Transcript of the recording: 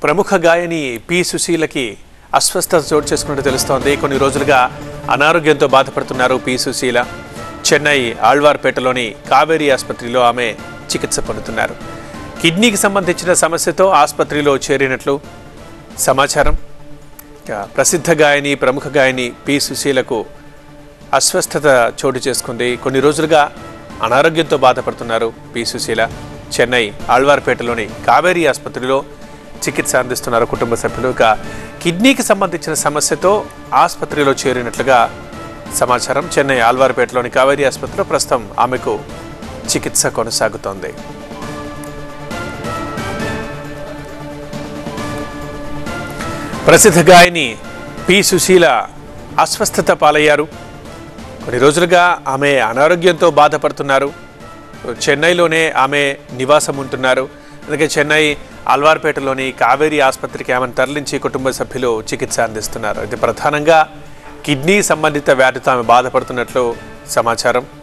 ప్రముఖ గాయని పి సుశీలకి అస్వస్థత చోటు చేసుకున్నట్టు తెలుస్తోంది కొన్ని రోజులుగా అనారోగ్యంతో బాధపడుతున్నారు పి సుశీల చెన్నై ఆళ్వార్పేటలోని కావేరీ ఆసుపత్రిలో ఆమె చికిత్స పొందుతున్నారు కిడ్నీకి సంబంధించిన సమస్యతో ఆసుపత్రిలో చేరినట్లు సమాచారం ఇక ప్రసిద్ధ గాయని ప్రముఖ గాయని పి సుశీలకు అస్వస్థత చోటు చేసుకుంది కొన్ని రోజులుగా అనారోగ్యంతో బాధపడుతున్నారు పి సుశీల చెన్నై ఆళ్వార్పేటలోని కావేరీ ఆసుపత్రిలో చికిత్స అందిస్తున్నారు కుటుంబ సభ్యులు ఇక కిడ్నీకి సంబంధించిన సమస్యతో ఆసుపత్రిలో చేరినట్లుగా సమాచారం చెన్నై ఆళ్వార్పేటలోని కావేరీ ఆసుపత్రిలో ప్రస్తుతం ఆమెకు చికిత్స కొనసాగుతోంది ప్రసిద్ధ గాయని పి సుశీల అస్వస్థత పాలయ్యారు కొన్ని రోజులుగా ఆమె అనారోగ్యంతో బాధపడుతున్నారు చెన్నైలోనే ఆమె నివాసం ఉంటున్నారు అందుకే చెన్నై అల్వార్పేటలోని కావేరీ ఆసుపత్రికి ఆమెను తరలించి కుటుంబ సభ్యులు చికిత్స అందిస్తున్నారు అయితే ప్రధానంగా కిడ్నీ సంబంధిత వ్యాధితో ఆమె బాధపడుతున్నట్లు సమాచారం